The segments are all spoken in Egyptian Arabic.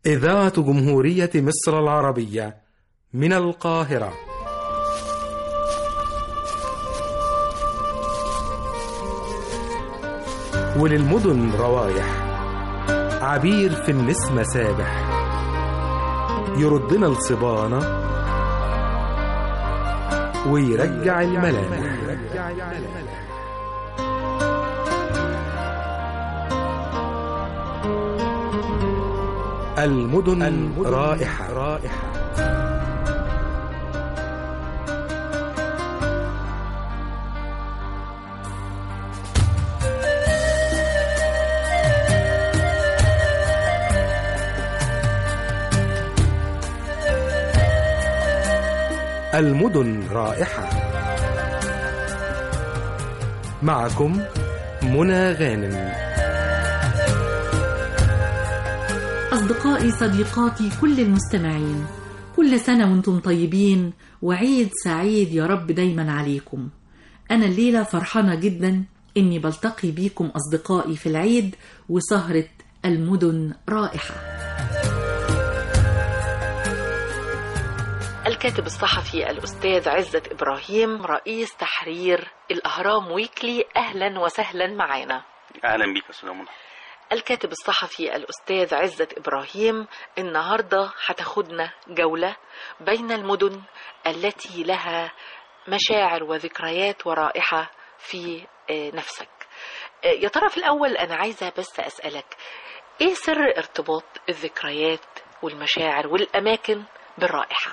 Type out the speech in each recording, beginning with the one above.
إذاعة جمهورية مصر العربية من القاهرة وللمدن روايح عبير في النسمة سابح يردنا الصبانة ويرجع الملامح المدن, المدن رائحة, رائحة المدن رائحة معكم منى غانم أصدقائي صديقاتي كل المستمعين كل سنة وانتم طيبين وعيد سعيد يا رب دايما عليكم أنا الليلة فرحانة جدا إني بلتقي بيكم أصدقائي في العيد وسهرة المدن رائحة الكاتب الصحفي الأستاذ عزت إبراهيم رئيس تحرير الأهرام ويكلي أهلا وسهلا معنا اهلا بيك يا استاذ منى الكاتب الصحفي الأستاذ عزت إبراهيم النهاردة هتاخدنا جولة بين المدن التي لها مشاعر وذكريات ورائحة في آه، نفسك آه، يا ترى في الأول أنا عايزة بس أسألك إيه سر ارتباط الذكريات والمشاعر والأماكن بالرائحة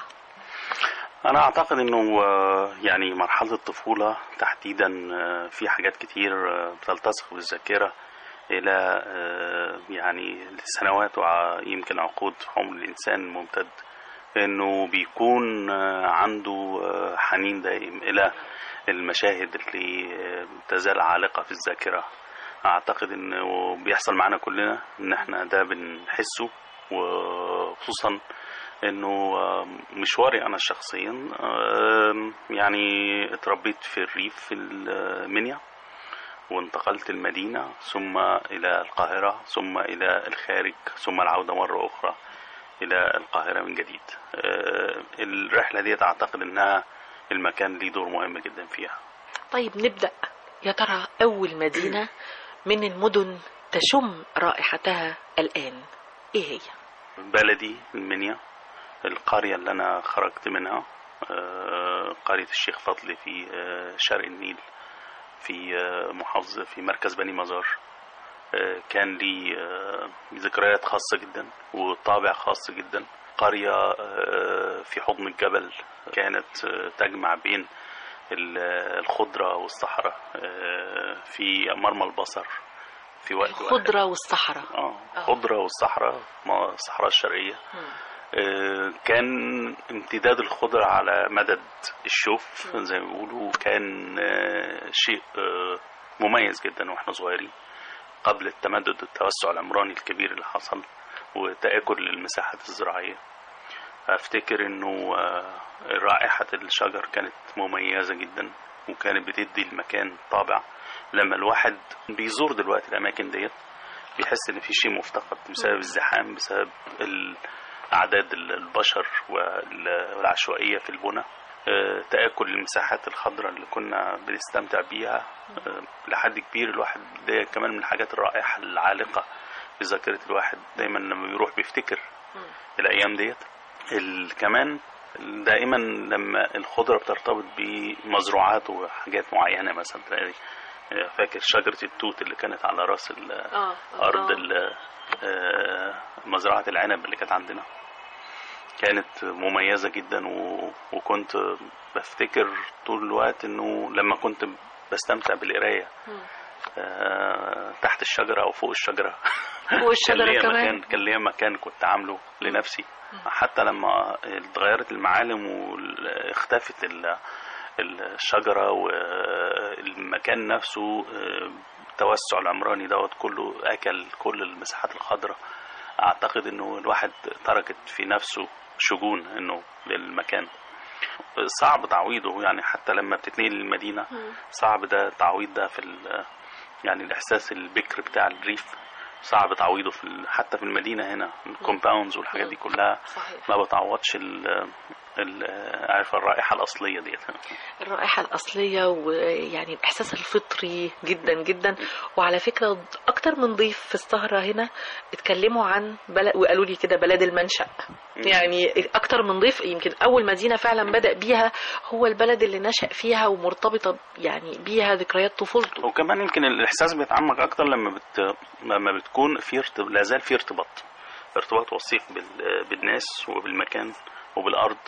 انا اعتقد انه آه، يعني مرحله الطفوله تحديدا آه، في حاجات كتير آه، بتلتصق بالذاكره الى آه، يعني سنوات ويمكن عقود عمر الانسان ممتد انه بيكون آه، عنده آه، حنين دائم الى المشاهد اللي آه، تزال عالقه في الذاكره اعتقد انه بيحصل معانا كلنا ان احنا ده بنحسه وخصوصا انه آم، مشواري انا شخصيا آم، يعني اتربيت في الريف في المنيا وانتقلت المدينة ثم إلى القاهرة ثم إلى الخارج ثم العودة مرة أخرى إلى القاهرة من جديد آه، الرحلة دي أعتقد أنها المكان ليه دور مهم جدا فيها طيب نبدأ يا ترى أول مدينة من المدن تشم رائحتها الآن إيه هي؟ بلدي المنيا القرية اللي أنا خرجت منها آه، قرية الشيخ فضل في آه، شرق النيل في آه، محافظة في مركز بني مزار آه، كان لي آه، ذكريات خاصة جدا وطابع خاص جدا قرية آه، في حضن الجبل كانت آه، تجمع بين ال- الخضرة والصحراء آه، في مرمى البصر في وقت واحد. الخضرة والصحراء اه خضرة والصحراء ما- الصحراء الشرقية آه، كان امتداد الخضرة على مدد الشوف زي ما بيقولوا كان آه، شيء آه، مميز جدا واحنا صغيرين قبل التمدد والتوسع العمراني الكبير اللي حصل وتآكل للمساحات الزراعية افتكر انه آه، رائحة الشجر كانت مميزة جدا وكانت بتدي المكان طابع لما الواحد بيزور دلوقتي الاماكن ديت بيحس ان في شيء مفتقد بسبب الزحام بسبب ال- اعداد ال- البشر وال- والعشوائيه في البنى آه، تاكل المساحات الخضراء اللي كنا بنستمتع بيها آه، لحد كبير الواحد ده كمان من الحاجات الرائحه العالقه في ذاكره الواحد دايما لما بيروح بيفتكر الايام ديت ال- كمان دائما لما الخضره بترتبط بمزروعات وحاجات معينه مثلا تلاقي آه، فاكر شجره التوت اللي كانت على راس ال- آه ارض ال- آه، مزرعه العنب اللي كانت عندنا كانت مميزه جدا و... وكنت بفتكر طول الوقت انه لما كنت بستمتع بالقرايه آه، تحت الشجره او فوق الشجره فوق الشجرة كان ليا كمان. مكان كان ليا مكان كنت عامله لنفسي حتى لما اتغيرت المعالم واختفت ال- الشجره والمكان نفسه آه، التوسع العمراني دوت كله اكل كل المساحات الخضراء اعتقد انه الواحد تركت في نفسه شجون انه للمكان صعب تعويضه يعني حتى لما بتتنقل للمدينه صعب ده تعويض ده في ال- يعني الاحساس البكر بتاع الريف صعب تعويضه في ال- حتى في المدينه هنا الكومباوندز والحاجات دي كلها صحيح ما بتعوضش ال ال- عارف الرائحه الاصليه ديت الرائحة الأصلية ويعني الإحساس الفطري جدا جدا وعلى فكرة أكتر من ضيف في السهرة هنا اتكلموا عن بلد وقالوا لي كده بلد المنشأ يعني أكتر من ضيف يمكن أول مدينة فعلا بدأ بيها هو البلد اللي نشأ فيها ومرتبطة يعني بيها ذكريات طفولته وكمان يمكن الاحساس بيتعمق اكتر لما بت... لما بتكون في ارتب... لا زال في ارتباط ارتباط وثيق بال... بالناس وبالمكان وبالارض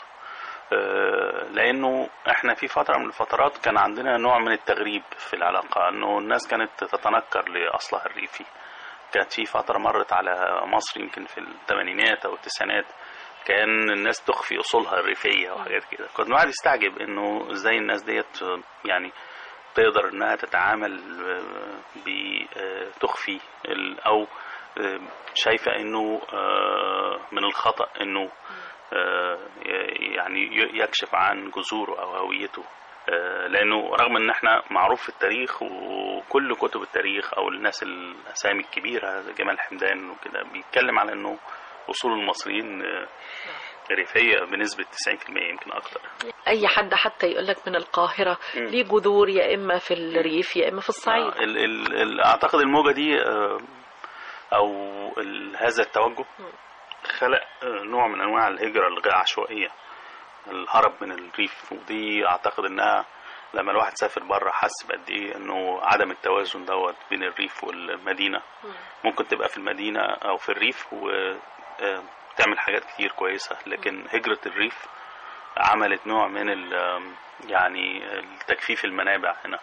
آه، لانه احنا في فتره من الفترات كان عندنا نوع من التغريب في العلاقه انه الناس كانت تتنكر لاصلها الريفي كانت في فتره مرت على مصر يمكن في الثمانينات او التسعينات كان الناس تخفي اصولها الريفيه وحاجات كده كنت الواحد يستعجب انه ازاي الناس ديت آه، يعني تقدر انها تتعامل آه، بتخفي ال- او آه، شايفه انه آه، من الخطا انه آه، يعني ي- يكشف عن جذوره او هويته آه، لانه رغم ان احنا معروف في التاريخ وكل كتب التاريخ او الناس الاسامي الكبيره زي جمال حمدان وكده بيتكلم على انه اصول المصريين آه، ريفيه بنسبه 90% يمكن اكتر أي حد حتى يقول لك من القاهرة مم. ليه جذور يا إما في الريف يا إما في الصعيد آه، ال ال ال اعتقد الموجه دي آه، او ال هذا التوجه خلق آه، نوع من انواع الهجره الغير عشوائيه الهرب من الريف ودي اعتقد انها لما الواحد سافر بره حس بقد ايه انه عدم التوازن دوت بين الريف والمدينه ممكن تبقى في المدينه او في الريف وتعمل حاجات كتير كويسه لكن هجره الريف عملت نوع من ال- يعني التجفيف المنابع هنا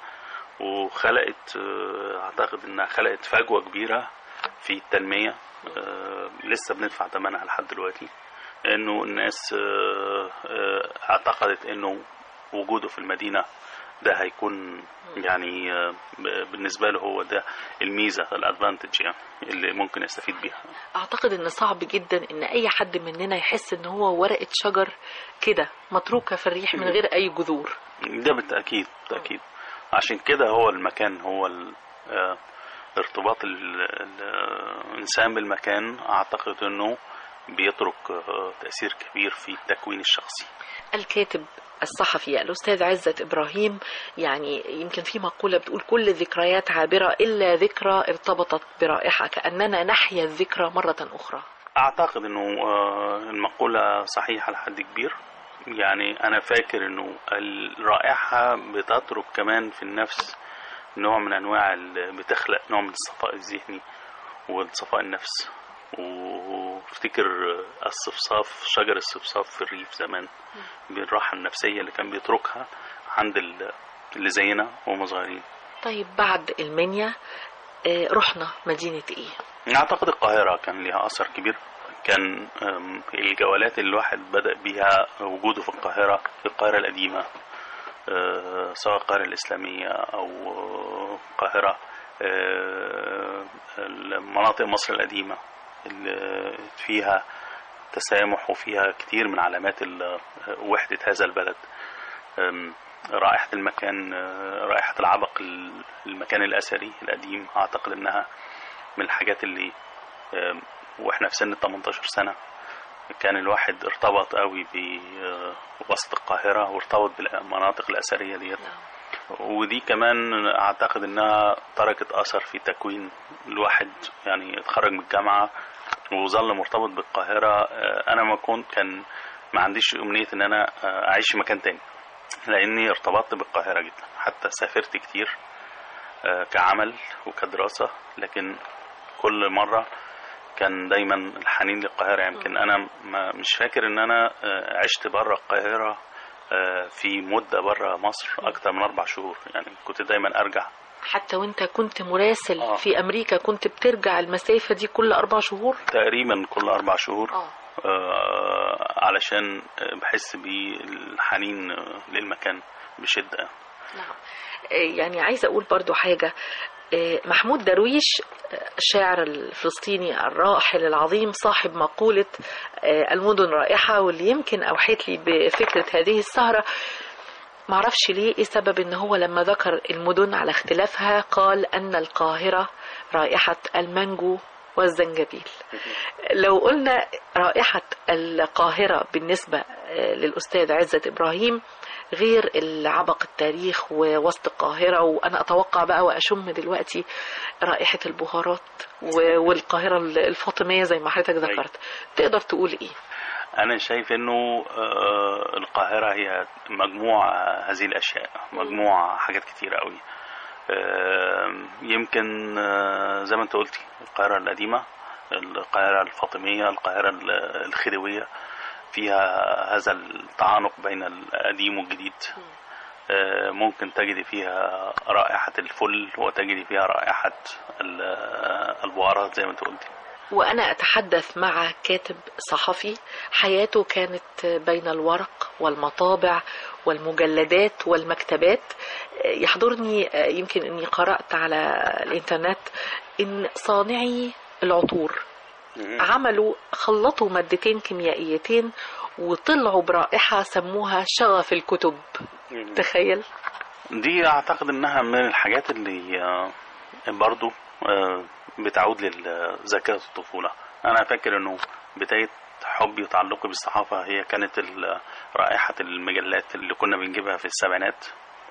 وخلقت آه، اعتقد انها خلقت فجوه كبيره في التنميه آه، لسه بندفع ثمنها لحد دلوقتي انه الناس آه، آه، اعتقدت انه وجوده في المدينه ده هيكون يعني آه، ب- بالنسبه له هو ده الميزه الادفانتج يعني اللي ممكن يستفيد بيها اعتقد ان صعب جدا ان اي حد مننا يحس ان هو ورقه شجر كده متروكه في الريح من غير اي جذور ده بالتأكيد بالتأكيد عشان كده هو المكان هو ال- آه، ارتباط ال- ال- الإنسان بالمكان أعتقد أنه بيترك آه، تأثير كبير في التكوين الشخصي الكاتب الصحفي الأستاذ عزت إبراهيم يعني يمكن في مقولة بتقول كل الذكريات عابرة إلا ذكرى ارتبطت برائحة كأننا نحيا الذكرى مرة أخرى أعتقد أنه آه، المقولة صحيحة لحد كبير يعني أنا فاكر أنه الرائحة بتترك كمان في النفس نوع من أنواع ال- بتخلق نوع من الصفاء الذهني والصفاء النفس وافتكر الصفصاف شجر الصفصاف في الريف زمان بالراحة النفسية اللي كان بيتركها عند ال- اللي زينا وهم صغيرين طيب بعد المنيا آه، رحنا مدينة إيه؟ أعتقد القاهرة كان لها أثر كبير كان أم، الجولات اللي الواحد بدأ بيها وجوده في القاهرة في القاهرة القديمة أه، سواء القاهرة الإسلامية أو أه، القاهرة أه، مناطق مصر القديمة اللي فيها تسامح وفيها كتير من علامات ال- وحدة هذا البلد أم، رائحة المكان أه، رائحة العبق ال- المكان الأثري القديم أعتقد إنها من الحاجات اللي آم، واحنا في سن 18 سنة كان الواحد ارتبط قوي بوسط القاهرة وارتبط بالمناطق الأثرية ديت ودي كمان أعتقد إنها تركت أثر في تكوين الواحد يعني اتخرج من الجامعة وظل مرتبط بالقاهرة آه، أنا ما كنت كان ما عنديش أمنية إن أنا آه، أعيش في مكان تاني لأني ارتبطت بالقاهرة جدا حتى سافرت كتير آه، كعمل وكدراسة لكن كل مرة كان دايما الحنين للقاهرة يمكن أنا ما مش فاكر إن أنا آه، عشت بره القاهرة آه، في مدة بره مصر أكتر من أربع شهور يعني كنت دايما أرجع حتى وانت كنت مراسل آه. في أمريكا كنت بترجع المسافة دي كل أربع شهور؟ تقريبا كل أربع شهور آه. آه، علشان آه، بحس بالحنين آه، للمكان بشدة نعم آه، يعني عايزة أقول برضو حاجة آه، محمود درويش آه، الشاعر الفلسطيني الراحل العظيم صاحب مقولة آه، المدن رائحة واللي يمكن أوحيت لي بفكرة هذه السهرة معرفش ليه ايه سبب ان هو لما ذكر المدن على اختلافها قال ان القاهرة رائحة المانجو والزنجبيل لو قلنا رائحة القاهرة بالنسبة آه، للأستاذ عزت إبراهيم غير العبق التاريخ ووسط القاهرة وأنا أتوقع بقى وأشم دلوقتي رائحة البهارات و- والقاهرة الفاطمية زي ما حضرتك ذكرت تقدر تقول إيه؟ انا شايف انه آه، القاهره هي مجموع هذه الاشياء مجموع حاجات كتيره قوي آه، يمكن آه، زي ما انت قلتي القاهره القديمه القاهره الفاطميه القاهره ال- الخديويه فيها هذا التعانق بين القديم والجديد آه، ممكن تجدي فيها رائحة الفل وتجدي فيها رائحة ال- البهارات زي ما انت قلتي وأنا أتحدث مع كاتب صحفي حياته كانت بين الورق والمطابع والمجلدات والمكتبات يحضرني يمكن أني قرأت على الإنترنت إن صانعي العطور عملوا خلطوا مادتين كيميائيتين وطلعوا برائحة سموها شغف الكتب تخيل دي اعتقد انها من الحاجات اللي آه، برضو آه، بتعود لذاكرة الطفولة انا فاكر انه بداية حبي وتعلقي بالصحافة هي كانت ال- رائحة المجلات اللي كنا بنجيبها في السبعينات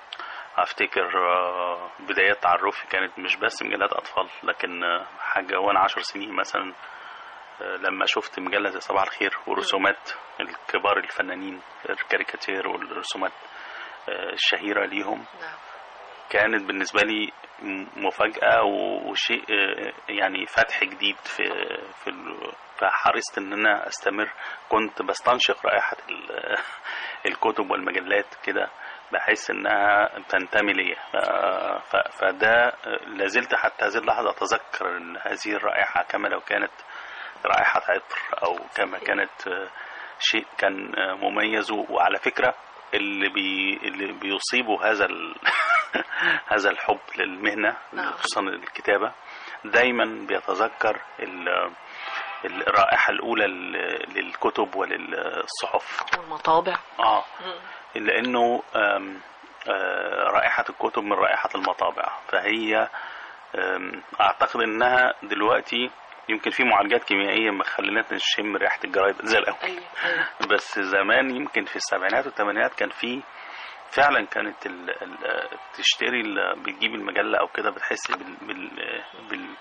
افتكر آه، بدايات تعرفي كانت مش بس مجلات اطفال لكن آه، حاجة وانا عشر سنين مثلا آه، لما شفت مجلة زي صباح الخير ورسومات الكبار الفنانين الكاريكاتير والرسومات آه، الشهيرة ليهم نعم. كانت بالنسبة لي م- مفاجأة وشيء آه، يعني فتح جديد في في ال- فحرصت ان انا استمر كنت بستنشق رائحة ال- الكتب والمجلات كده بحس انها تنتمي ليا ف- ف- فده لازلت حتى هذه اللحظة اتذكر إن هذه الرائحة كما لو كانت رائحة عطر او كما كانت آه، شيء كان آه، مميز وعلى فكرة اللي بي اللي بيصيبوا هذا ال... هذا الحب للمهنة نعم. خصوصا الكتابة دايما بيتذكر ال... الرائحة الأولى لل- للكتب وللصحف والمطابع اه لأنه آم، آه، رائحة الكتب من رائحة المطابع فهي آم، أعتقد إنها دلوقتي يمكن في معالجات كيميائية ما خليناش نشم ريحة الجرايد زي الأول أيوة أيوة بس زمان يمكن في السبعينات والثمانينات كان في فعلا كانت ال ال تشتري ال- بتجيب المجله او كده بتحس بال بال بال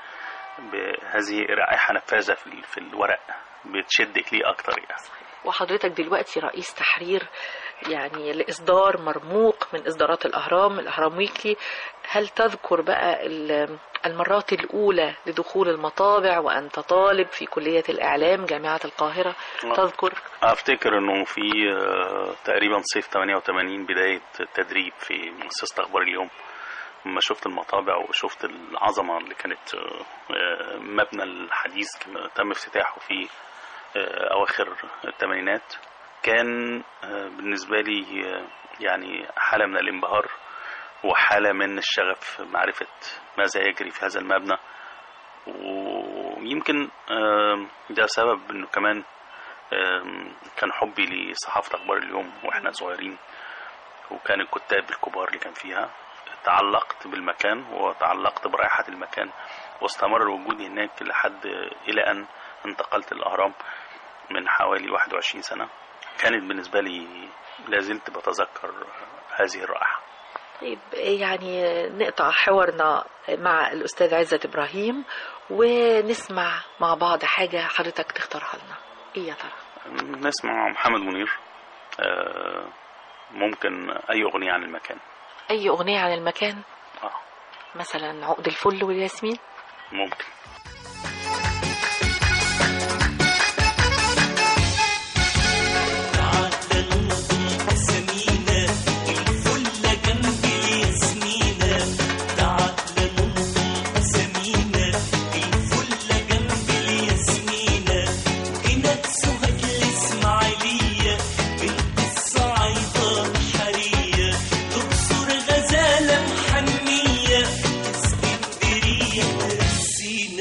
بهذه رائحه نفاذه في, ال- في الورق بتشدك ليه اكتر يعني وحضرتك دلوقتي رئيس تحرير يعني لإصدار مرموق من إصدارات الأهرام الأهرام ويكلي هل تذكر بقى ال- المرات الأولى لدخول المطابع وأنت طالب في كلية الإعلام جامعة القاهرة تذكر افتكر انه في آه، تقريبا صيف 88 بدايه التدريب في مؤسسه اخبار اليوم لما شفت المطابع وشفت العظمه اللي كانت آه، آه، مبنى الحديث كان تم افتتاحه في آه، اواخر الثمانينات كان آه، بالنسبه لي آه، يعني حاله من الانبهار وحاله من الشغف معرفه ماذا يجري في هذا المبنى ويمكن آه، ده سبب انه كمان آم، كان حبي لصحافة أخبار اليوم وإحنا صغيرين وكان الكتاب الكبار اللي كان فيها تعلقت بالمكان وتعلقت برائحة المكان واستمر وجودي هناك لحد إلى أن انتقلت الأهرام من حوالي 21 سنة كانت بالنسبة لي لازلت بتذكر هذه الرائحة طيب يعني نقطع حوارنا مع الأستاذ عزت إبراهيم ونسمع مع بعض حاجة حضرتك تختارها لنا إيه يا ترى؟ نسمع محمد منير آه، ممكن أي أغنية عن المكان أي أغنية عن المكان آه، مثلا عقد الفل والياسمين ممكن غزالة محنية اسكندرية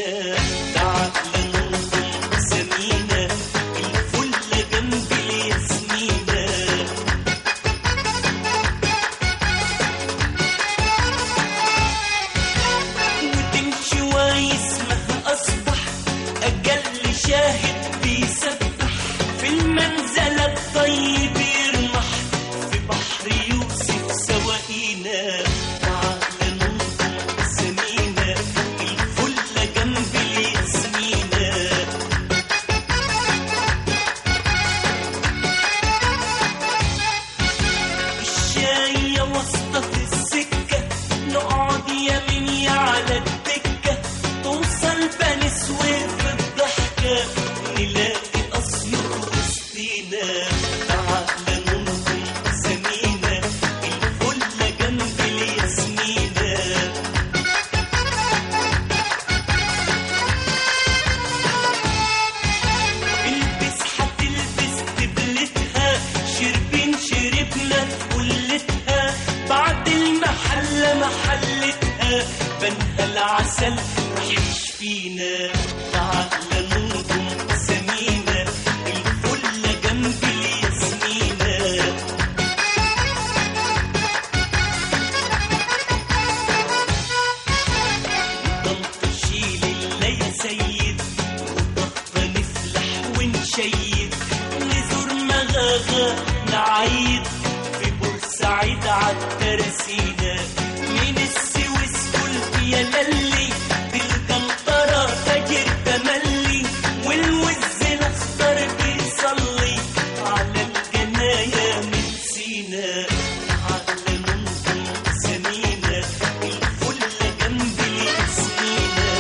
والمنزل الطيب يرمح في بحر يوسف سواقينا تعال ننظر سمينا الفلة جنب الياسمينة الشاي واسطة في السكة نقعد يمين على الدكة توصل بني سويف الضحكة نلاقي أسيوط وسطينا تعال ننظر سمينا الفلة جنب الياسمينة البس هتلبس دبلتها شربين شربنا كلتها بعد المحلة محلتها بنها العسل رح يشفينا تعال ننظم سمينا الفلة جنب الياسمينة ضمط شيل اللي يا سيد وضغط نفلح ونشيد نزور مغاغا نعيد في بورسعيد عالترسينة من السويس قلت يا للي بالقنطرة تاجر تملي والوز الأخضر بيصلي على الجناية من سينا تعال ننظر سمينا الفلة جنب الياسمينة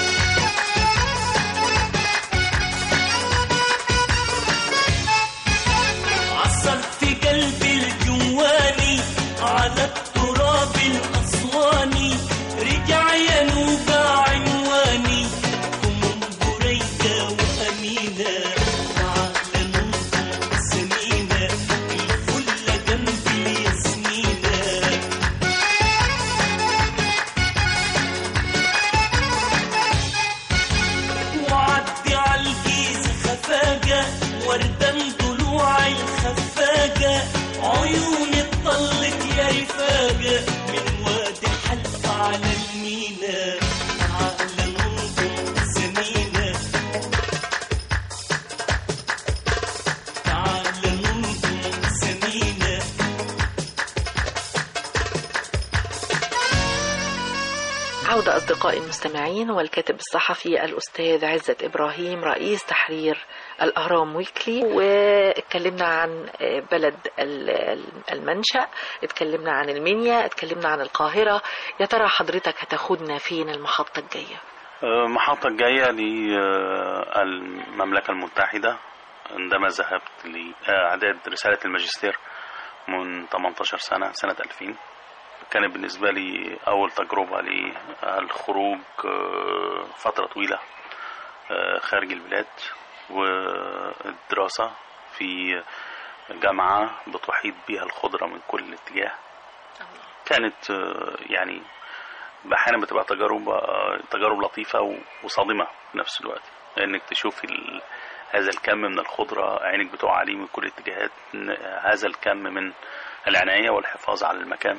عصر في قلب الجواني على التراب الأسواني رجع ينوبة عنواني كمون بريدة وأمينة تعال ننظر سمينة الفلة جنب الياسمينة وعدي عالجيز خفاجة وردان ضلوع الخفاجة عيون اتطلت يا رفاجة من وادي حلقة على المينا تعال ننظر سمينا تعال ننظر سمينا عودة أصدقائي المستمعين والكاتب الصحفي الأستاذ عزت إبراهيم رئيس تحرير الأهرام ويكلي واتكلمنا عن بلد ال- المنشأ اتكلمنا عن المنيا اتكلمنا عن القاهرة يا ترى حضرتك هتاخدنا فين المحطة الجاية المحطة الجاية للمملكة المتحدة عندما ذهبت لإعداد رسالة الماجستير من 18 سنة سنة 2000 كانت بالنسبة لي أول تجربة للخروج آه، فترة طويلة آه، خارج البلاد والدراسة في جامعة بتحيط بها الخضرة من كل اتجاه كانت آه، يعني احيانا بتبقى تجارب آه، تجارب لطيفه و- وصادمه في نفس الوقت انك تشوف ال... هذا الكم من الخضره عينك بتقع عليه من كل الاتجاهات إن هذا الكم من العنايه والحفاظ على المكان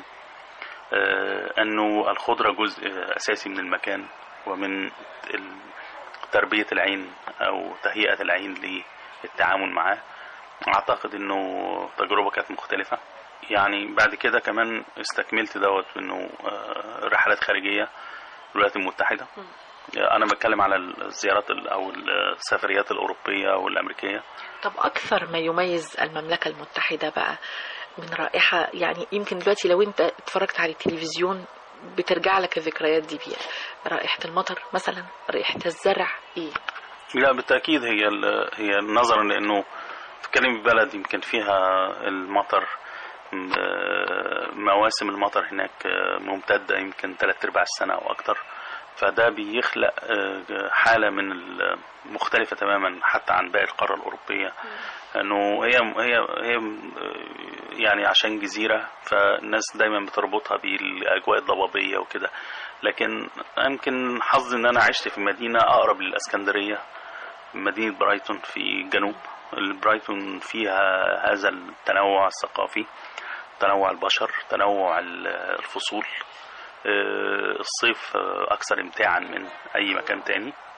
آه، انه الخضره جزء اساسي من المكان ومن ال- تربيه العين او تهيئه العين للتعامل معاه اعتقد انه تجربه كانت مختلفه يعني بعد كده كمان استكملت دوت انه آه، رحلات خارجيه الولايات المتحده انا بتكلم على الزيارات ال- او السفريات الاوروبيه والامريكيه طب أكثر ما يميز المملكة المتحدة بقى من رائحة يعني يمكن دلوقتي لو أنت اتفرجت على التلفزيون بترجع لك الذكريات دي بيها رائحة المطر مثلا رائحة الزرع إيه لا بالتاكيد هي ال- هي نظرا لانه بتتكلم بلد يمكن فيها المطر م- آه، مواسم المطر هناك آه، ممتده يمكن ثلاث ارباع السنه او اكتر فده بيخلق آه، حاله من ال- مختلفه تماما حتى عن باقي القاره الاوروبيه انه هي هي هي آه، يعني عشان جزيره فالناس دايما بتربطها بالاجواء الضبابيه وكده لكن يمكن حظي ان انا عشت في مدينه اقرب للاسكندريه مدينه برايتون في الجنوب برايتون فيها هذا التنوع الثقافي تنوع البشر تنوع ال- الفصول آه، الصيف آه، اكثر امتاعا من اي مكان تاني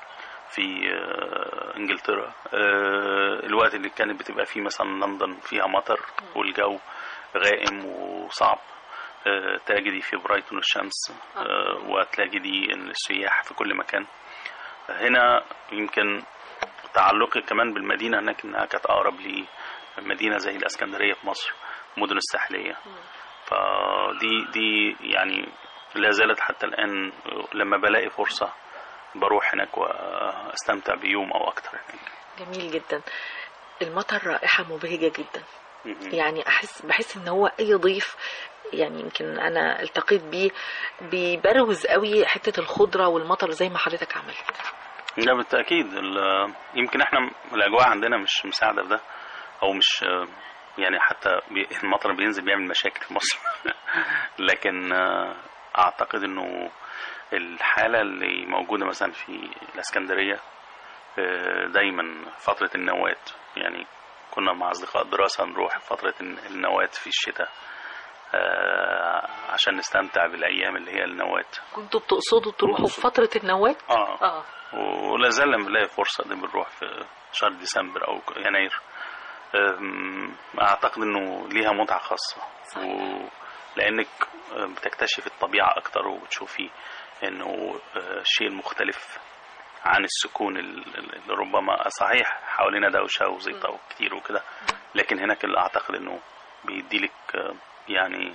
في آه، انجلترا آه، الوقت اللي كانت بتبقى فيه مثلا لندن فيها مطر والجو غائم وصعب آه، تجدي في برايتون الشمس آه، وتجدي إن السياح في كل مكان هنا يمكن تعلقي كمان بالمدينة هناك إنها كانت أقرب لمدينة زي الإسكندرية في مصر مدن الساحلية فدي دي يعني لا زالت حتى الآن لما بلاقي فرصة بروح هناك واستمتع بيوم او اكتر هناك جميل جدا المطر رائحة مبهجة جدا مهم. يعني احس بحس ان هو اي ضيف يعني يمكن انا التقيت بيه بيبروز قوي حته الخضره والمطر زي ما حضرتك عملت لا بالتاكيد ال- يمكن احنا الاجواء عندنا مش مساعده في ده او مش يعني حتى بي- المطر بينزل بيعمل مشاكل في مصر لكن آه، اعتقد انه الحاله اللي موجوده مثلا في الاسكندريه آه، دايما فتره النواه يعني كنا مع اصدقاء دراسه نروح فتره النواه في الشتاء آه، عشان نستمتع بالايام اللي هي النواه كنتوا بتقصدوا تروحوا في فتره النواه اه اه ولا زال لما بنلاقي فرصة دي بنروح في شهر ديسمبر أو يناير أم، أعتقد إنه ليها متعة خاصة صحيح. و... لأنك بتكتشف الطبيعة أكتر وبتشوفي إنه آه، شيء مختلف عن السكون ال- ال- اللي ربما صحيح حوالينا دوشة وزيطة وكتير وكده لكن هناك اللي أعتقد إنه بيديلك آه، يعني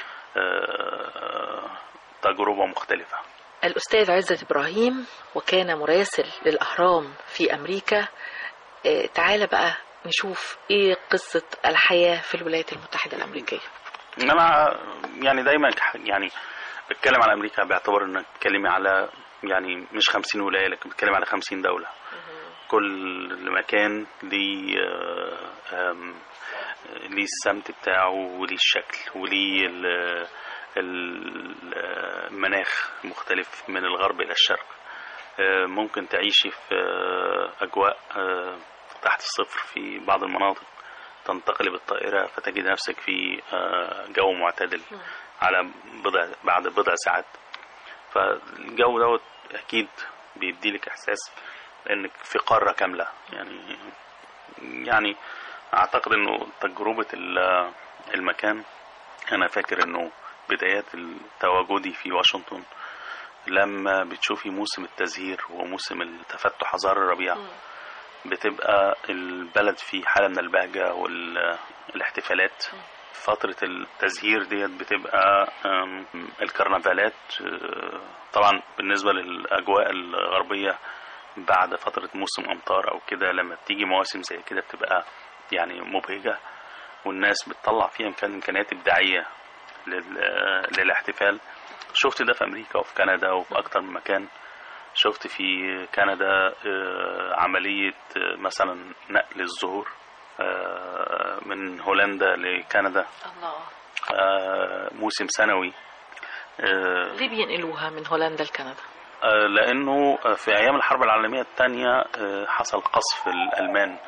آه، تجربة مختلفة الأستاذ عزت إبراهيم وكان مراسل للأهرام في أمريكا آه، تعالى بقى نشوف إيه قصة الحياة في الولايات المتحدة الأمريكية انما يعني دايما ك- يعني بتكلم على امريكا باعتبار انك بتتكلمي على يعني مش 50 ولايه لكن بتتكلمي على 50 دوله كل مكان ليه آه، آم، ليه السمت بتاعه وليه الشكل وليه ال- ال- المناخ مختلف من الغرب الى الشرق آه، ممكن تعيشي في آه، اجواء آه، تحت الصفر في بعض المناطق تنتقلي بالطائرة فتجد نفسك في آه، جو معتدل على بضع بعد بضع ساعات فالجو دوت أكيد بيديلك إحساس إنك في قارة كاملة يعني يعني أعتقد إنه تجربة ال- المكان أنا فاكر إنه بدايات تواجدي في واشنطن لما بتشوفي موسم التزهير وموسم التفتح أزهار الربيع بتبقى البلد في حالة من البهجة والاحتفالات فترة التزهير ديت بتبقى أم، الكرنفالات أه، طبعا بالنسبة للأجواء الغربية بعد فترة موسم أمطار أو كده لما بتيجي مواسم زي كده بتبقى يعني مبهجة والناس بتطلع فيها إمكان إمكانيات إبداعية لل- للاحتفال شفت ده في أمريكا وفي كندا وفي أكتر من مكان شفت في كندا آه، عملية آه، مثلا نقل الزهور آه، من هولندا لكندا الله آه، موسم سنوي آه، ليه بينقلوها من هولندا لكندا آه، لأنه في أيام الحرب العالمية الثانية آه، حصل قصف الألمان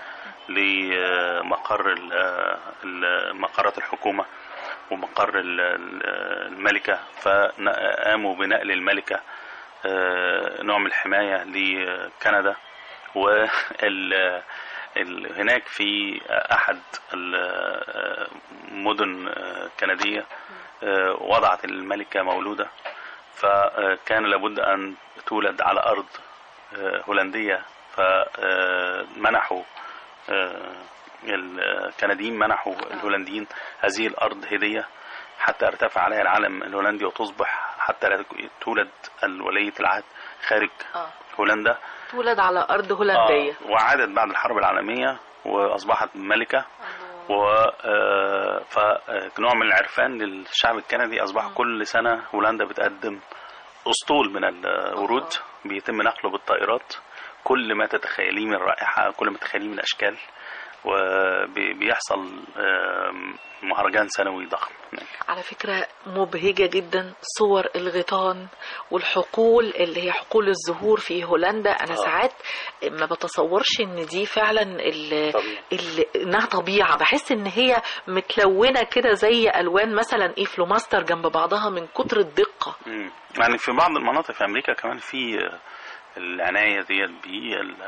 لمقر ال- آه، ال- مقرات الحكومة ومقر ال- ال- الملكة فقاموا بنقل الملكة آه، نوع من الحماية لكندا وال ال- هناك في أحد المدن الكندية آه، وضعت الملكة مولودة فكان لابد أن تولد على أرض آه، هولندية فمنحوا الكنديين منحوا الهولنديين هذه الأرض هدية حتى ارتفع عليها العلم الهولندي وتصبح حتى لا تولد الولية العهد خارج اه هولندا تولد على أرض هولندية آه، وعادت بعد الحرب العالمية وأصبحت ملكة و آه، فنوع من العرفان للشعب الكندي أصبح كل سنة هولندا بتقدم أسطول من الورود بيتم نقله بالطائرات كل ما تتخيليه من رائحة كل ما تتخيليه من أشكال وبيحصل مهرجان سنوي ضخم هناك على فكرة مبهجة جدا صور الغيطان والحقول اللي هي حقول الزهور في هولندا أنا آه. ساعات ما بتصورش إن دي فعلا ال- طبيعي. ال- إنها طبيعة بحس إن هي متلونة كده زي ألوان مثلا إيه فلوماستر جنب بعضها من كتر الدقة مم. يعني في بعض المناطق في امريكا كمان في العناية ديت بال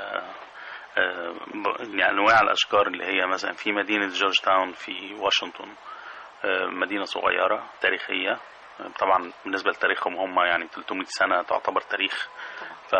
آه، ب- يعني أنواع الأشجار اللي هي مثلا في مدينة جورج تاون في واشنطن آه، مدينة صغيرة تاريخية آه، طبعا بالنسبة لتاريخهم هم يعني 300 سنة تعتبر تاريخ ف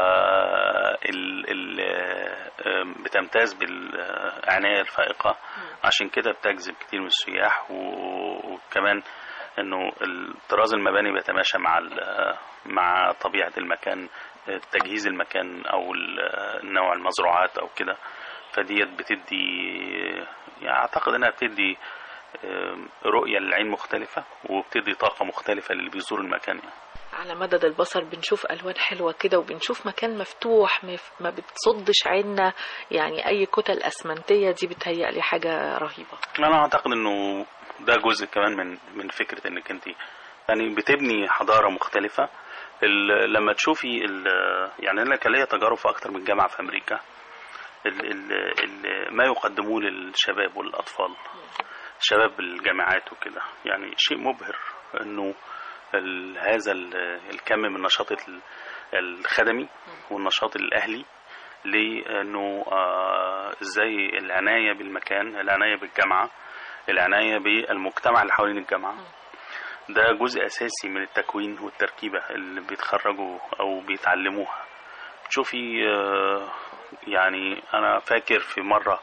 ال... ال... آه، بتمتاز بالعناية الفائقة عشان كده بتجذب كتير من السياح و- وكمان انه الطراز المباني بيتماشى مع ال- مع طبيعة المكان تجهيز المكان او ال- نوع المزروعات او كده فديت بتدي يعني اعتقد انها بتدي آم، رؤية للعين مختلفة وبتدي طاقة مختلفة للي بيزور المكان يعني. على مدد البصر بنشوف ألوان حلوة كده وبنشوف مكان مفتوح ما ما بتصدش عنا يعني أي كتل أسمنتية دي بتهيألي حاجة رهيبة انا اعتقد انه ده جزء كمان من من فكره انك انت يعني بتبني حضاره مختلفه ال- لما تشوفي ال- يعني انا كان ليا تجارب في اكتر من جامعه في امريكا ال ال ال ما يقدموه للشباب والاطفال شباب الجامعات وكده يعني شيء مبهر انه ال- هذا ال- الكم من النشاط ال- الخدمي والنشاط الاهلي لانه آه، ازاي العنايه بالمكان العنايه بالجامعه العنايه بالمجتمع اللي حوالين الجامعه ده جزء اساسي من التكوين والتركيبه اللي بيتخرجوا او بيتعلموها تشوفي آه، يعني انا فاكر في مره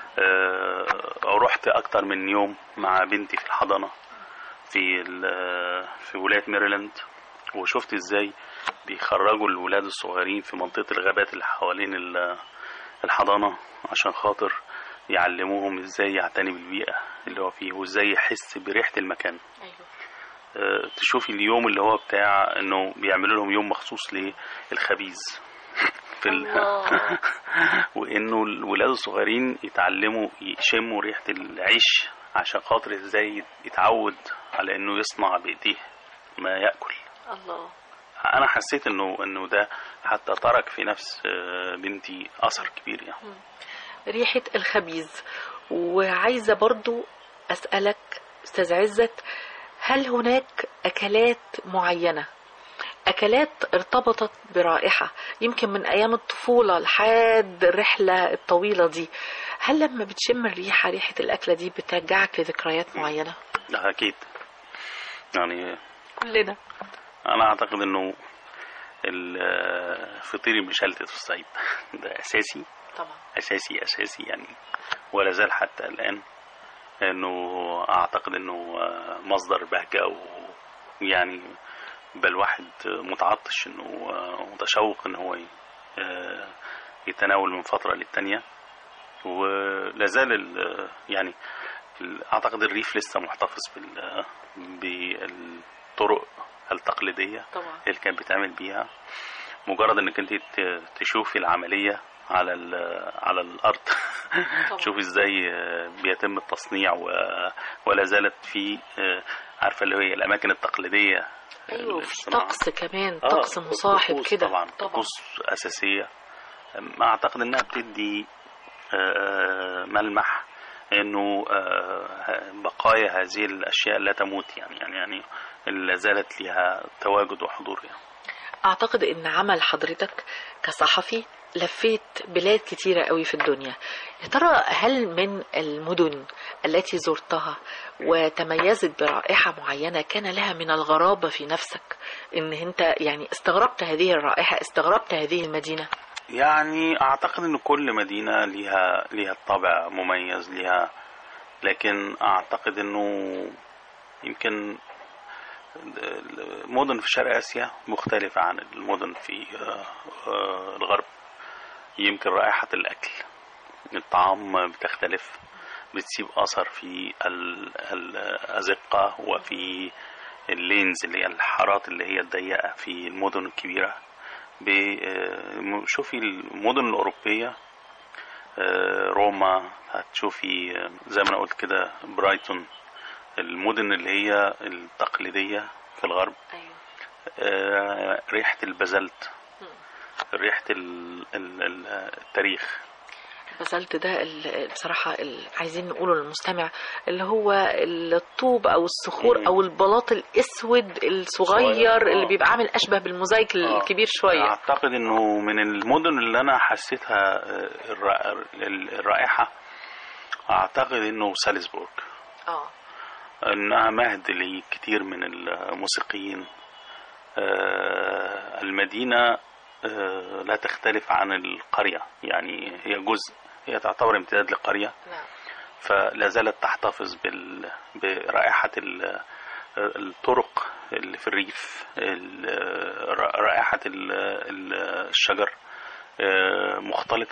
آه، رحت اكتر من يوم مع بنتي في الحضانه في ال- في ولايه ميريلاند وشفت ازاي بيخرجوا الولاد الصغيرين في منطقه الغابات اللي حوالين ال- الحضانه عشان خاطر يعلموهم ازاي يعتني بالبيئه اللي هو فيه وازاي يحس بريحه المكان أيوة. آه، تشوفي اليوم اللي هو بتاع انه بيعملوا لهم يوم مخصوص للخبيز في ال... الله. وانه الولاد الصغيرين يتعلموا يشموا ريحه العيش عشان خاطر ازاي يتعود على انه يصنع بايديه ما ياكل الله انا حسيت انه انه ده حتى ترك في نفس آه، بنتي اثر كبير يعني ريحة الخبيز وعايزة برضو أسألك أستاذ عزت هل هناك أكلات معينة أكلات ارتبطت برائحة يمكن من أيام الطفولة لحد الرحلة الطويلة دي هل لما بتشم الريحة ريحة الأكلة دي بترجعك لذكريات معينة؟ ده اكيد يعني كلنا انا اعتقد انه الفطير المشلتت في الصعيد ده اساسي طبعا اساسي اساسي يعني ولا زال حتى الان انه اعتقد انه مصدر بهجه ويعني بل واحد متعطش انه متشوق ان هو يتناول من فتره للتانيه ولا زال ال- يعني ال- اعتقد الريف لسه محتفظ بال بالطرق التقليديه طبعا اللي كانت بتعمل بيها مجرد انك انت ت- تشوفي العمليه على ال- على الارض تشوفي ازاي آه، بيتم التصنيع و- ولا زالت في آه، عارفه اللي هي الاماكن التقليديه ايوه في للصناعة. طقس كمان آه، طقس مصاحب طقوس كده طبعا طقوس اساسيه أم، اعتقد انها بتدي آه، ملمح انه آه، بقايا هذه الاشياء لا تموت يعني يعني يعني لا زالت لها تواجد وحضور يعني. اعتقد ان عمل حضرتك كصحفي لفيت بلاد كتيرة قوي في الدنيا يا ترى هل من المدن التي زرتها وتميزت برائحة معينة كان لها من الغرابة في نفسك ان انت يعني استغربت هذه الرائحة استغربت هذه المدينة يعني اعتقد ان كل مدينه ليها ليها طابع مميز ليها لكن اعتقد انه يمكن المدن في شرق اسيا مختلفه عن المدن في آه، آه، الغرب يمكن رائحه الاكل الطعام بتختلف بتسيب اثر في ال- الازقه وفي اللينز اللي هي الحارات اللي هي الضيقه في المدن الكبيره ب- آه، شوفي المدن الأوروبية آه، روما هتشوفي آه، زي ما أنا قلت كده برايتون المدن اللي هي التقليدية في الغرب ايوه آه، ريحة البازلت ريحة ال- ال- ال- التاريخ بازلت ده ال- بصراحة ال- عايزين نقوله للمستمع اللي هو الطوب أو الصخور مم. أو البلاط الأسود الصغير صغير، اللي آه. بيبقى عامل أشبه بالموزايك آه. الكبير شوية اعتقد انه من المدن اللي انا حسيتها آه، الر- الرائحه اعتقد انه سالزبورغ اه انها مهد لكثير من الموسيقيين آه، المدينه آه، لا تختلف عن القريه يعني هي جزء هي تعتبر امتداد لقريه نعم فلا زالت تحتفظ بال... برائحة ال... الطرق اللي في الريف ال- را- رائحة ال- ال- الشجر آه، مختلطة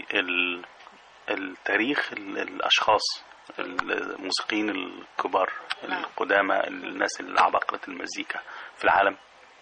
بالتاريخ الأشخاص الموسيقيين الكبار نعم. القدامى الناس اللي عبقرة المزيكا في العالم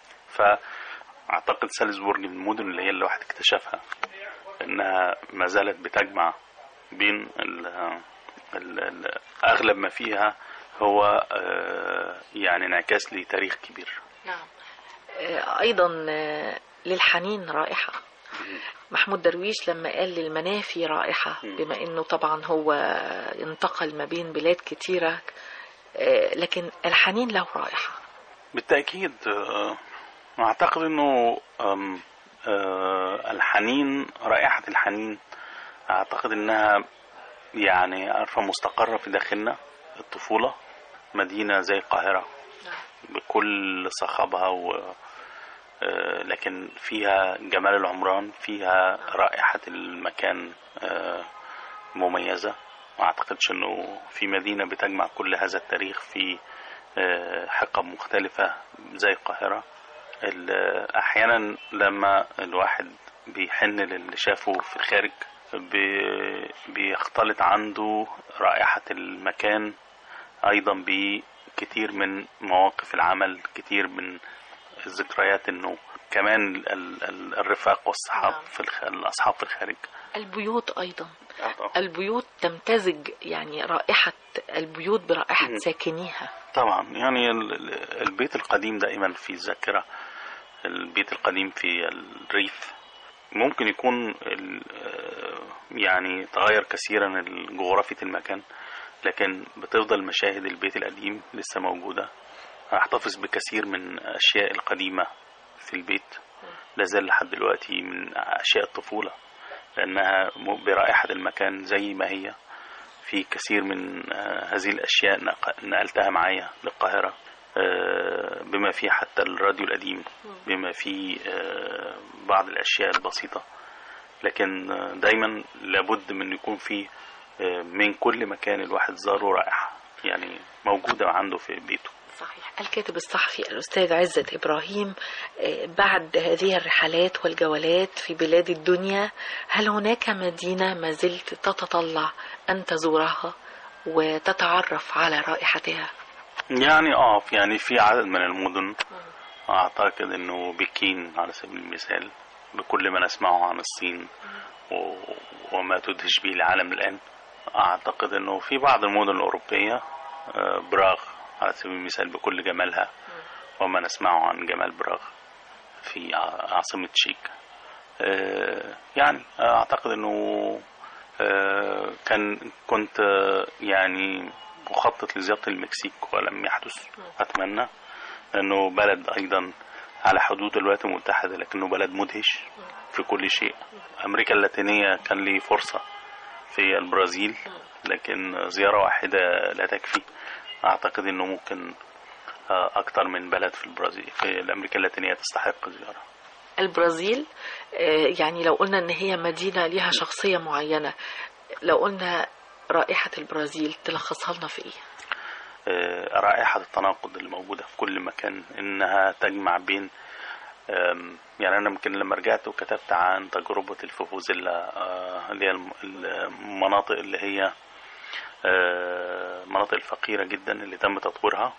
فأعتقد سالزبورج من المدن اللي هي الواحد اكتشفها انها ما زالت بتجمع بين ال ال ال اغلب ما فيها هو آه، يعني انعكاس لتاريخ كبير نعم آه، أيضا آه، للحنين رائحة محمود درويش لما قال للمنافي رائحة مم. بما أنه طبعا هو انتقل ما بين بلاد كتيرة آه، لكن الحنين له رائحة بالتاكيد آه، اعتقد انه آم، آه، الحنين رائحه الحنين اعتقد انها يعني عارفه مستقره في داخلنا الطفوله مدينه زي القاهره بكل صخبها و آه، لكن فيها جمال العمران فيها رائحة المكان آه، مميزة ما أعتقدش أنه في مدينة بتجمع كل هذا التاريخ في آه، حقب مختلفة زي القاهرة ال- أحيانا لما الواحد بيحن للي شافه في الخارج بي- بيختلط عنده رائحة المكان أيضا بكثير من مواقف العمل كثير من الذكريات انه كمان ال- ال- الرفاق والصحاب نعم. في الخ... الاصحاب في الخارج البيوت أيضا البيوت تمتزج يعني رائحة البيوت برائحة مم. ساكنيها طبعا يعني ال- ال- البيت القديم دائما في الذاكره البيت القديم في الريف ممكن يكون ال- آه، يعني تغير كثيرا جغرافية المكان لكن بتفضل مشاهد البيت القديم لسه موجودة أحتفظ بكثير من الأشياء القديمة في البيت لازال لحد دلوقتي من أشياء الطفولة لأنها م- برائحة المكان زي ما هي في كثير من آه، هذه الأشياء نق- نقلتها معايا للقاهرة آه، بما فيه حتى الراديو القديم بما فيه آه، بعض الأشياء البسيطة لكن آه، دايما لابد من يكون فيه آه، من كل مكان الواحد زاره رائحة يعني موجودة عنده في بيته صحيح الكاتب الصحفي الأستاذ عزت إبراهيم آه، بعد هذه الرحلات والجولات في بلاد الدنيا هل هناك مدينة ما زلت تتطلع أن تزورها وتتعرف على رائحتها يعني اه يعني في عدد من المدن اعتقد انه بكين على سبيل المثال بكل ما نسمعه عن الصين و... وما تدهش به العالم الان اعتقد انه في بعض المدن الاوروبيه آه، براغ على سبيل المثال بكل جمالها وما نسمعه عن جمال براغ في ع- عاصمه تشيك آه، يعني اعتقد انه آه، كان كنت آه، يعني مخطط لزيارة المكسيك ولم يحدث أتمنى لأنه بلد أيضا على حدود الولايات المتحدة لكنه بلد مدهش في كل شيء أمريكا اللاتينية كان لي فرصة في البرازيل لكن زيارة واحدة لا تكفي أعتقد أنه ممكن آه، أكتر من بلد في البرازيل في أمريكا اللاتينية تستحق زيارة البرازيل آه، يعني لو قلنا ان هي مدينة ليها شخصية معينة لو قلنا رائحة البرازيل تلخصها لنا في ايه آه، رائحة التناقض اللي موجودة في كل مكان إنها تجمع بين آم، يعني أنا يمكن لما رجعت وكتبت عن تجربة الفوفوزيلا آه، اللي هي الم- المناطق اللي هي آه، المناطق الفقيرة جدا اللي تم تطويرها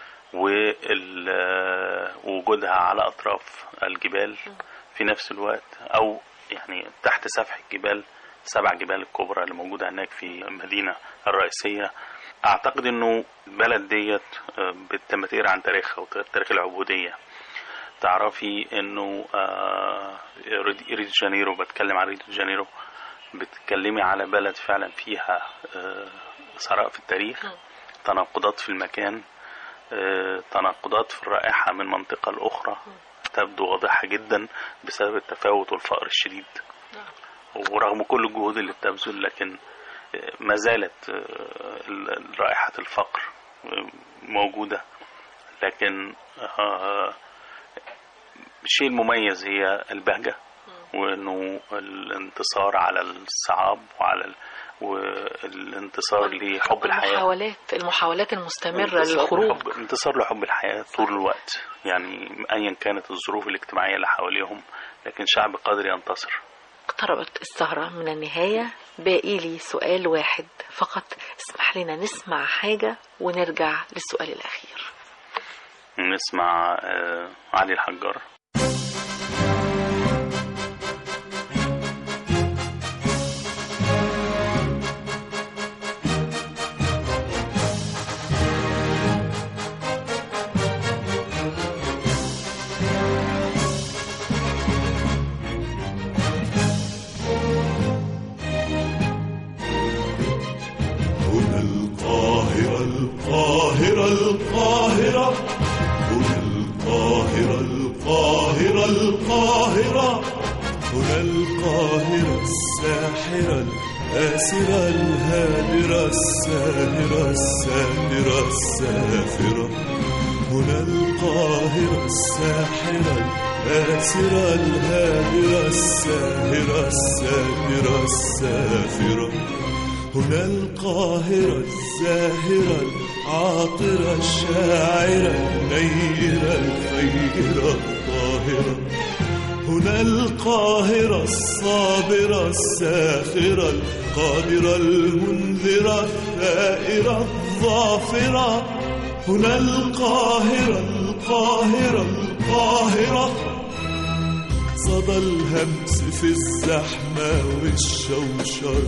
ووجودها على أطراف الجبال في نفس الوقت أو يعني تحت سفح الجبال سبع جبال الكبرى اللي موجودة هناك في المدينة الرئيسية أعتقد إنه البلد ديت آه، بت- لما تقرا عن تاريخها وتاريخ العبودية تعرفي إنه آه، ريد- ريو دي جانيرو بتكلم عن ريو دي جانيرو بتتكلمي على بلد فعلا فيها آه، ثراء في التاريخ تناقضات في المكان آه، تناقضات في الرائحة من منطقة لأخرى تبدو واضحة جدا بسبب التفاوت والفقر الشديد ورغم كل الجهود اللي بتبذل لكن آه، ما زالت آه، ال- رائحة الفقر آه، موجودة لكن آه، الشيء المميز هي البهجة وانه الانتصار على الصعاب وعلى ال... والانتصار لحب الحياة المحاولات المحاولات المستمرة انتصار للخروج لحب انتصار لحب الحياة طول الوقت يعني أيا كانت الظروف الاجتماعية اللي حواليهم لكن شعب قادر ينتصر اقتربت السهرة من النهاية باقي لي سؤال واحد فقط اسمح لنا نسمع حاجة ونرجع للسؤال الأخير نسمع آه، علي الحجار هنا القاهرة القاهرة القاهرة هنا القاهرة القاهرة القاهرة هنا القاهرة الساحرة الآسرة الهادرة الساهرة الساهرة السافرة هنا القاهرة الساحرة الآسرة الهادرة الساهرة الساهرة السافرة هنا القاهرة الزاهرة العاطرة الشاعرة النيرة الخيرة الطاهرة هنا القاهرة الصابرة الساخرة القادرة المنذرة الثائرة الظافرة هنا القاهرة القاهرة القاهرة صدى الهمس في الزحمة والشوشرة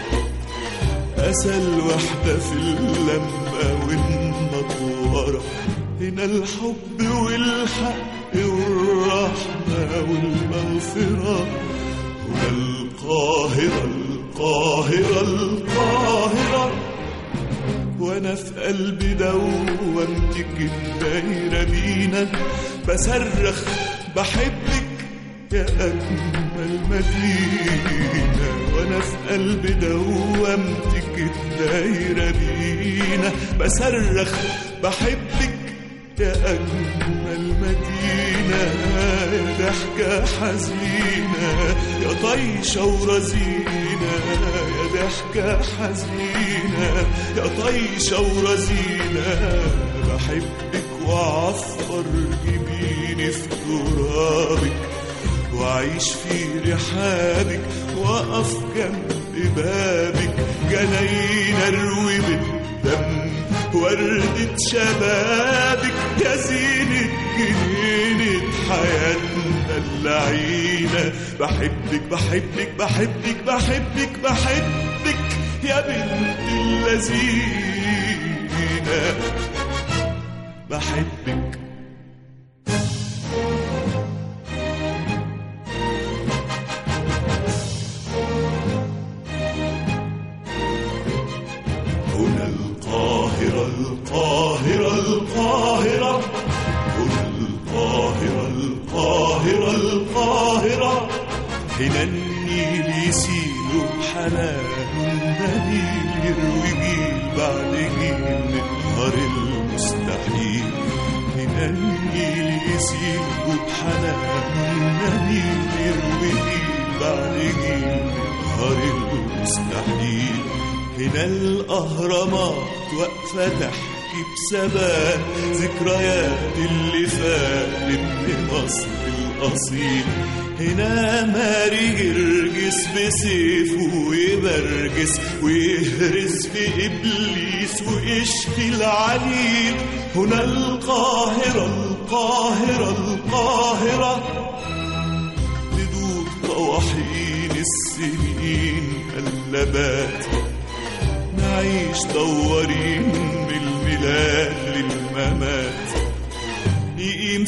أسى الوحدة في اللمة والنطورة هنا الحب والحق والرحمة والمغفرة هنا القاهرة القاهرة القاهرة وانا في قلبي دوامتك الدايرة بينا بصرخ بحبك يا أجمل مدينة وأنا في قلبي دوامتك الدايرة بينا بصرخ بحبك يا أجمل مدينة يا ضحكة حزينة يا طيشة ورزينة يا ضحكة حزينة يا طيشة ورزينة بحبك وأعفر جبيني في ترابك وأعيش في رحابك وأقف جنب بابك جناين أروي بالدم وردة شبابك يا زينة جنينة حياتنا اللعينة بحبك بحبك بحبك بحبك بحبك يا بنت اللذينة بحبك هنا القاهرة القاهرة القاهرة هنا القاهرة القاهرة القاهرة هنا النيل يسيل بحنان النبيل يروي جيل بعد جيل نهار المستحيل هنا النيل يسيل بحنان النبيل يروي جيل بعد جيل نهار المستحيل هنا الأهرامات واقفة تحكي بثبات ذكريات اللي فاتت لمصر الأصيل هنا ماري جرجس بسيفه ويبرجس ويهرس في إبليس ويشفي العليل هنا القاهرة القاهرة القاهرة تدور طواحين السنين قلبات نعيش دورين من الميلاد للممات نقيم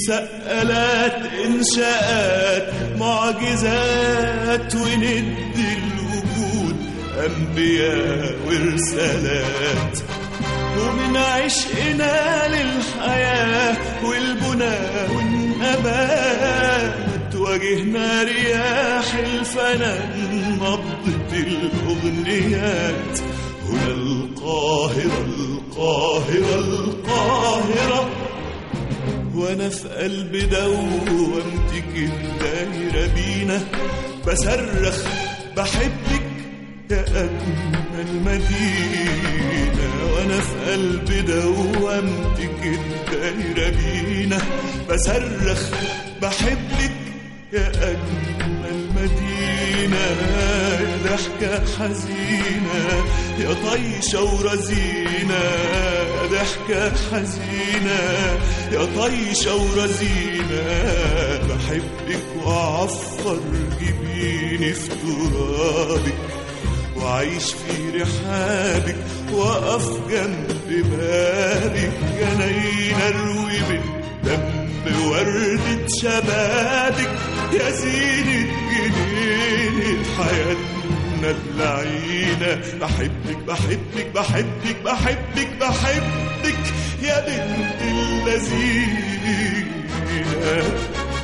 سقلات إنشاءات معجزات وندي الوجود أنبياء ورسالات ومن عشقنا للحياة والبنى والنبات واجهنا رياح الفنان نبضة الأغنيات هنا القاهرة القاهرة القاهرة وانا في قلب دوامتك الدايرة بينا بصرخ بحبك يا أجمل مدينة وانا في قلب دوامتك الدايرة بينا بصرخ بحبك يا أجمل مدينة يا ضحكة حزينة يا طيشة ورزينة يا ضحكة حزينة يا طيشة ورزينة بحبك وأعفر جبيني في ترابك وعيش في رحابك وأقف جنب بابك جناين أروي بالدم وردة شبابك يا زينة جنين حياتنا اللعينة بحبك بحبك بحبك بحبك بحبك يا بنت اللذينة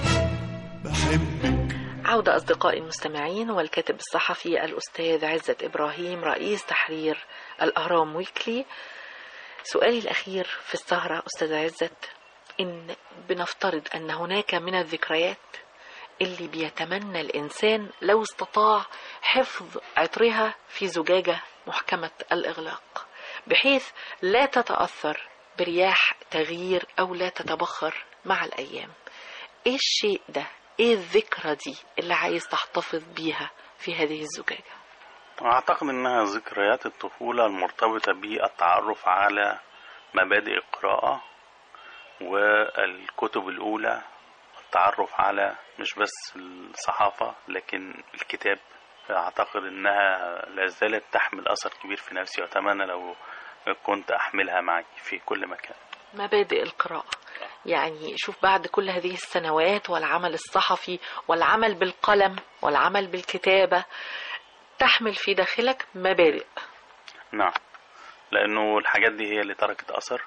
بحبك عودة أصدقائي المستمعين والكاتب الصحفي الأستاذ عزت إبراهيم رئيس تحرير الأهرام ويكلي سؤالي الأخير في السهرة أستاذ عزت إن بنفترض أن هناك من الذكريات اللي بيتمنى الإنسان لو استطاع حفظ عطرها في زجاجة محكمة الإغلاق بحيث لا تتأثر برياح تغيير أو لا تتبخر مع الأيام إيه الشيء ده إيه الذكرى دي اللي عايز تحتفظ بيها في هذه الزجاجة أعتقد أنها ذكريات الطفولة المرتبطة بالتعرف على مبادئ القراءة والكتب الأولى التعرف على مش بس الصحافة لكن الكتاب أعتقد أنها لا زالت تحمل أثر كبير في نفسي وأتمنى لو كنت أحملها معي في كل مكان مبادئ القراءة يعني شوف بعد كل هذه السنوات والعمل الصحفي والعمل بالقلم والعمل بالكتابة تحمل في داخلك مبادئ نعم لأنه الحاجات دي هي اللي تركت أثر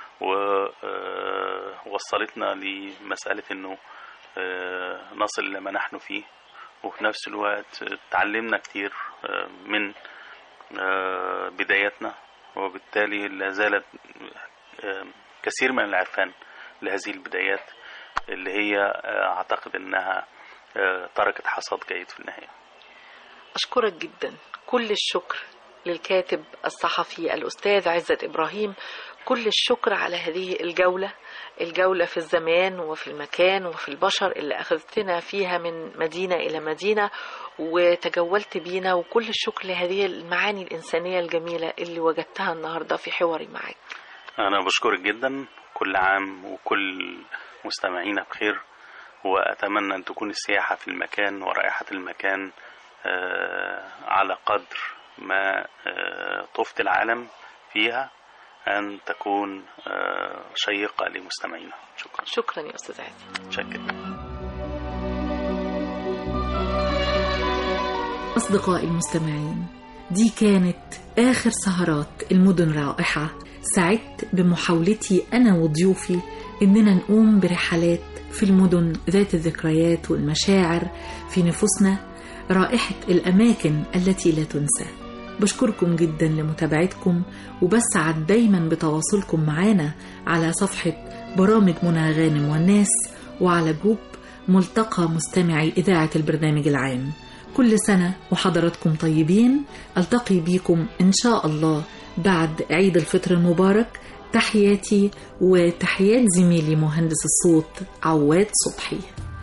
ووصلتنا لمسألة أنه آه، نصل لما نحن فيه وفي نفس الوقت تعلمنا كتير آه، من آه، بداياتنا وبالتالي لا زالت آه، كثير من العرفان لهذه البدايات اللي هي آه، أعتقد أنها آه، تركت حصاد جيد في النهاية أشكرك جدا كل الشكر للكاتب الصحفي الأستاذ عزت إبراهيم كل الشكر على هذه الجولة الجولة في الزمان وفي المكان وفي البشر اللي أخذتنا فيها من مدينة إلى مدينة وتجولت بينا وكل الشكر لهذه المعاني الإنسانية الجميلة اللي وجدتها النهاردة في حواري معك أنا بشكرك جدا كل عام وكل مستمعينا بخير وأتمنى أن تكون السياحة في المكان ورائحة المكان آه، على قدر ما آه، طفت العالم فيها أن تكون آه، شيقة لمستمعينا شكرا شكرا يا أستاذ عزت شكرا أصدقائي المستمعين دي كانت آخر سهرات المدن رائحة سعدت بمحاولتي أنا وضيوفي إننا نقوم برحلات في المدن ذات الذكريات والمشاعر في نفوسنا رائحة الأماكن التي لا تنسى بشكركم جدا لمتابعتكم وبسعد دايما بتواصلكم معانا على صفحة برامج منى غانم والناس وعلى جروب ملتقى مستمعي إذاعة البرنامج العام كل سنة وحضراتكم طيبين ألتقي بيكم إن شاء الله بعد عيد الفطر المبارك تحياتي وتحيات زميلي مهندس الصوت عواد صبحي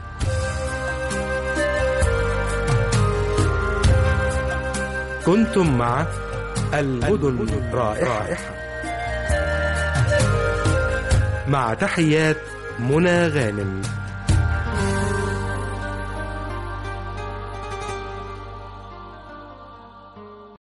كنتم مع المدن رائحة مع تحيات منى غانم